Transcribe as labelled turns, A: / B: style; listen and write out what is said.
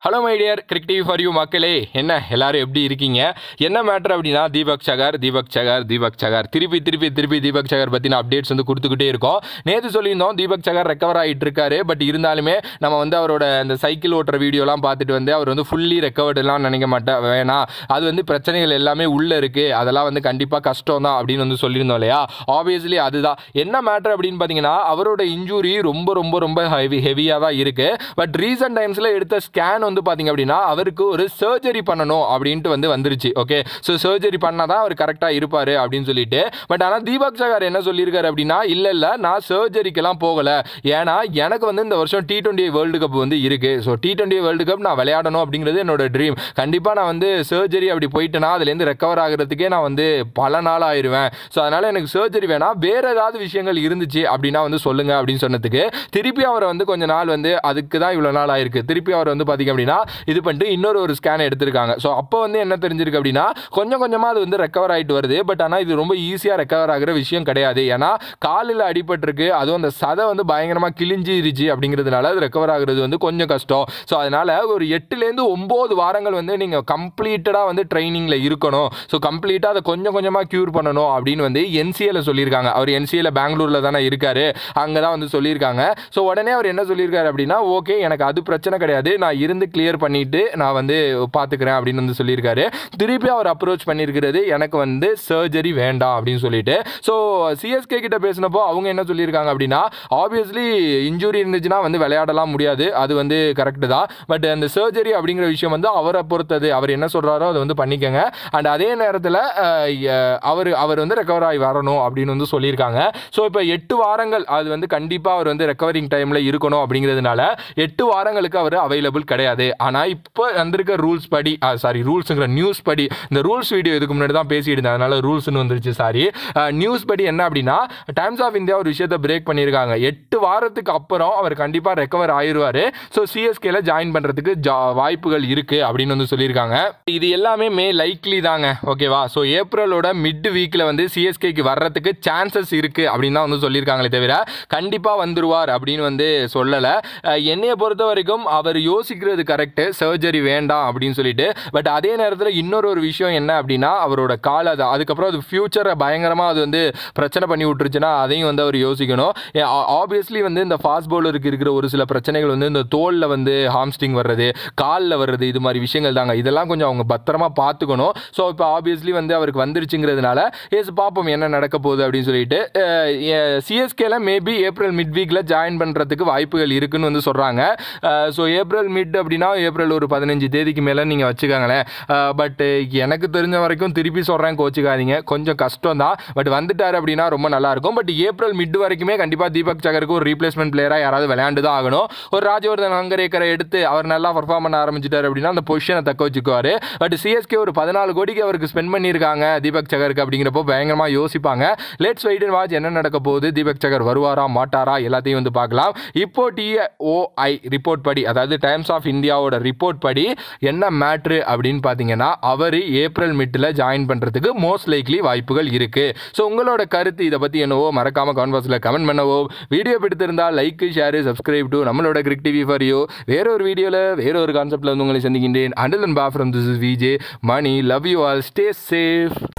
A: hello my dear crick TV for you மக்களே என்ன எல்லாரும் எப்படி இருக்கீங்க என்ன மேட்ரு அப்படின்னா தீபக் சகர் தீபக் சகர் தீபக் சகர் திருப்பி திருப்பி திருப்பி தீபக் சகர் பற்றின அப்டேட்ஸ் வந்து கொடுத்துக்கிட்டே இருக்கோம் நேற்று சொல்லியிருந்தோம் தீபக் சகர் ரெக்கவர் ஆகிட்டு இருக்காரு பட் இருந்தாலுமே நம்ம வந்து அவரோட இந்த சைக்கிள் ஓட்டுற வீடியோலாம் பார்த்துட்டு வந்து அவர் வந்து ஃபுல்லி ரெக்கவர்டுலாம் நினைக்க மாட்டேன் வேணாம் அது வந்து பிரச்சனைகள் எல்லாமே உள்ளே இருக்குது அதெல்லாம் வந்து கண்டிப்பாக கஷ்டம் தான் அப்படின்னு வந்து சொல்லியிருந்தோம் இல்லையா ஆப்வியஸ்லி அதுதான் என்ன மேட்ரு அப்படின்னு பார்த்தீங்கன்னா அவரோட இன்ஜுரி ரொம்ப ரொம்ப ரொம்ப ஹெவி ஹெவியாக தான் இருக்குது பட் ரீசன்ட் டைம்ஸில் எடுத்த ஸ்கேன் வந்து பார்த்தீங்க அப்படின்னா அவருக்கு ஒரு சர்ஜரி பண்ணணும் அப்படின்ட்டு வந்து வந்துருச்சு ஓகே ஸோ சர்ஜரி பண்ணால் தான் அவர் கரெக்டாக இருப்பார் அப்படின்னு சொல்லிட்டு பட் ஆனால் தீபக் சகார் என்ன சொல்லியிருக்காரு அப்படின்னா இல்லை இல்லை நான் சர்ஜரிக்கெல்லாம் போகலை ஏன்னா எனக்கு வந்து இந்த வருஷம் டி டுவெண்ட்டி வேர்ல்டு கப் வந்து இருக்குது so T twenty world cup நான் விளையாடணும் அப்படிங்கிறது என்னோட ட்ரீம் கண்டிப்பாக நான் வந்து சர்ஜரி அப்படி போயிட்டேன்னா அதுலேருந்து ரெக்கவர் ஆகிறதுக்கே நான் வந்து பல நாள் ஆயிடுவேன் ஸோ அதனால் எனக்கு சர்ஜரி வேணாம் வேறு ஏதாவது விஷயங்கள் இருந்துச்சு அப்படின்னா வந்து சொல்லுங்க அப்படின்னு சொன்னதுக்கு திருப்பி அவரை வந்து கொஞ்ச நாள் வந்து அதுக்கு தான் இவ்வளோ நாள் ஆயிருக்கு திருப்பி அவர் வந்து பார்த்தீங்க அப்படின்னா இது பண்ணிட்டு இன்னொரு ஒரு ஸ்கேன் எடுத்திருக்காங்க ஸோ அப்போ வந்து என்ன தெரிஞ்சிருக்கு அப்படின்னா கொஞ்சம் கொஞ்சமாக அது வந்து ரெக்கவர் ஆகிட்டு வருது பட் ஆனால் இது ரொம்ப ஈஸியாக ரெக்கவர் ஆகிற விஷயம் கிடையாது ஏன்னா காலில் அடிபட்டிருக்கு அதுவும் அந்த சதை வந்து பயங்கரமாக கிழிஞ்சிருச்சு அப்படிங்கிறதுனால அது ரெக்கவர் ஆகுறது வந்து கொஞ்சம் கஷ்டம் ஸோ அதனால் ஒரு எட்டுலேருந்து ஒம்பது வாரங்கள் வந்து நீங்கள் கம்ப்ளீட்டடாக வந்து ட்ரைனிங்கில் இருக்கணும் ஸோ கம்ப்ளீட்டாக அதை கொஞ்சம் கொஞ்சமாக க்யூர் பண்ணணும் அப்படின்னு வந்து என்சிஏல சொல்லியிருக்காங்க அவர் என்சிஏல பெங்களூரில் தானே இருக்காரு அங்கே தான் வந்து சொல்லியிருக்காங்க ஸோ உடனே அவர் என்ன சொல்லியிருக்காரு அப்படின்னா ஓகே எனக்கு அது பிரச்சனை கிடையாது நான் இருந்து கிளியர் பண்ணிட்டு நான் வந்து பார்த்துக்கிறேன் அப்படின்னு வந்து சொல்லியிருக்காரு திருப்பி அவர் அப்ரோச் பண்ணியிருக்கிறது எனக்கு வந்து சர்ஜரி வேண்டாம் அப்படின்னு சொல்லிட்டு ஸோ சிஎஸ்கே கிட்ட பேசினப்போ அவங்க என்ன சொல்லியிருக்காங்க அப்படின்னா ஆப்வியஸ்லி இன்ஜுரி இருந்துச்சுன்னா வந்து விளையாடலாம் முடியாது அது வந்து கரெக்டு தான் பட் அந்த சர்ஜரி அப்படிங்கிற விஷயம் வந்து அவரை பொறுத்தது அவர் என்ன சொல்கிறாரோ அதை வந்து பண்ணிக்கங்க அண்ட் அதே நேரத்தில் அவர் அவர் வந்து ரெக்கவர் ஆகி வரணும் அப்படின்னு வந்து சொல்லியிருக்காங்க ஸோ இப்போ எட்டு வாரங்கள் அது வந்து கண்டிப்பாக அவர் வந்து ரெக்கவரிங் டைமில் இருக்கணும் அப்படிங்கிறதுனால எட்டு வாரங்களுக்கு அவர் அவைலபிள் கிடையாது ஆனால் இப்போ வந்திருக்க ரூல்ஸ் படி சாரி ரூல்ஸுங்கிற நியூஸ் படி இந்த ரூல்ஸ் வீடியோ இதுக்கு முன்னாடி தான் பேசிட்டு இருந்தேன் அதனால ரூல்ஸ்னு வந்துருச்சு சாரி நியூஸ் படி என்ன அப்படின்னா டைம்ஸ் ஆஃப் இந்தியா ஒரு விஷயத்தை பிரேக் பண்ணியிருக்காங்க எட்டு வாரத்துக்கு அப்புறம் அவர் கண்டிப்பாக ரெக்கவர் ஆயிடுவார் ஸோ சிஎஸ்கேல ஜாயின் பண்ணுறதுக்கு ஜா வாய்ப்புகள் இருக்குது அப்படின்னு வந்து சொல்லியிருக்காங்க இது எல்லாமே மே லைக்லி தாங்க ஓகேவா ஸோ ஏப்ரலோட மிட் வீக்கில் வந்து சிஎஸ்கேக்கு வர்றதுக்கு சான்சஸ் இருக்குது அப்படின்னு தான் வந்து சொல்லியிருக்காங்களே தவிர கண்டிப்பாக வந்துருவார் அப்படின்னு வந்து சொல்லலை என்னையை பொறுத்த வரைக்கும் அவர் யோசிக்கிறது கரெக்டு சர்ஜரி வேண்டாம் அப்படின்னு சொல்லிட்டு பட் அதே நேரத்தில் இன்னொரு ஒரு விஷயம் என்ன அப்படின்னா அவரோட கால் அது அதுக்கப்புறம் அது ஃபியூச்சரை பயங்கரமாக அது வந்து பிரச்சனை பண்ணி விட்டுருச்சுன்னா அதையும் வந்து அவர் யோசிக்கணும் ஆப்வியஸ்லி வந்து இந்த ஃபாஸ்ட் பவுலருக்கு இருக்கிற ஒரு சில பிரச்சனைகள் வந்து இந்த தோலில் வந்து ஹாம்ஸ்டிங் வர்றது காலில் வர்றது இது மாதிரி விஷயங்கள் தாங்க இதெல்லாம் கொஞ்சம் அவங்க பத்திரமா பார்த்துக்கணும் ஸோ இப்போ ஆப்வியஸ்லி வந்து அவருக்கு வந்துருச்சுங்கிறதுனால எஸ் பார்ப்போம் என்ன நடக்க போகுது அப்படின்னு சொல்லிட்டு சிஎஸ்கேல மேபி ஏப்ரல் மிட் வீக்கில் ஜாயின் பண்ணுறதுக்கு வாய்ப்புகள் இருக்குன்னு வந்து சொல்கிறாங்க ஸோ ஏப்ரல் மிட் அப்படின்னா ஏப்ரல் ஒரு பதினஞ்சு தேதிக்கு மேலே நீங்கள் வச்சுக்கோங்களேன் பட் எனக்கு தெரிஞ்ச வரைக்கும் திருப்பி சொல்கிறேன் கோச்சிக்காதீங்க கொஞ்சம் கஷ்டம் தான் பட் வந்துட்டார் அப்படின்னா ரொம்ப நல்லாயிருக்கும் பட் ஏப்ரல் மிட் வரைக்குமே கண்டிப்பாக தீபக் சகருக்கு ஒரு ரீப்ளேஸ்மெண்ட் பிளேயராக யாராவது விளையாண்டு தான் ஆகணும் ஒரு ராஜவர்தன் அங்கரேக்கரை எடுத்து அவர் நல்லா பர்ஃபார்ம் பண்ண ஆரம்பிச்சிட்டார் அப்படின்னா அந்த பொசிஷனை தக்க வச்சுக்குவார் பட் சிஎஸ்கே ஒரு பதினாலு கோடிக்கு அவருக்கு ஸ்பெண்ட் பண்ணியிருக்காங்க தீபக் சகருக்கு அப்படிங்கிறப்போ பயங்கரமாக யோசிப்பாங்க லெட்ஸ் வெயிட் அண்ட் வாட்ச் என்ன நடக்க போகுது தீபக் சகர் வருவாரா மாட்டாரா எல்லாத்தையும் வந்து பார்க்கலாம் இப்போ டிஓஐ ரிப்போர்ட் படி அதாவது டைம்ஸ் ஆஃப் இந்தியாவோட ரிப்போர்ட் படி என்ன மேட்ரு அப்படின்னு பார்த்தீங்கன்னா அவர் ஏப்ரல் மிட்டில் ஜாயின் பண்ணுறதுக்கு மோஸ்ட் லைக்லி வாய்ப்புகள் இருக்குது ஸோ உங்களோட கருத்து இதை பற்றி என்னவோ மறக்காமல் கான்வர்ஸில் கமெண்ட் பண்ணவோ வீடியோ பிடித்திருந்தால் லைக் ஷேர் சப்ஸ்கிரைப் டு நம்மளோட கிரிக் டிவி ஃபார் யூ வேற ஒரு வீடியோவில் வேற ஒரு கான்செப்டில் வந்து உங்களை சந்திக்கின்றேன் அண்டல் அண்ட் பா from this is VJ Mani love you all stay safe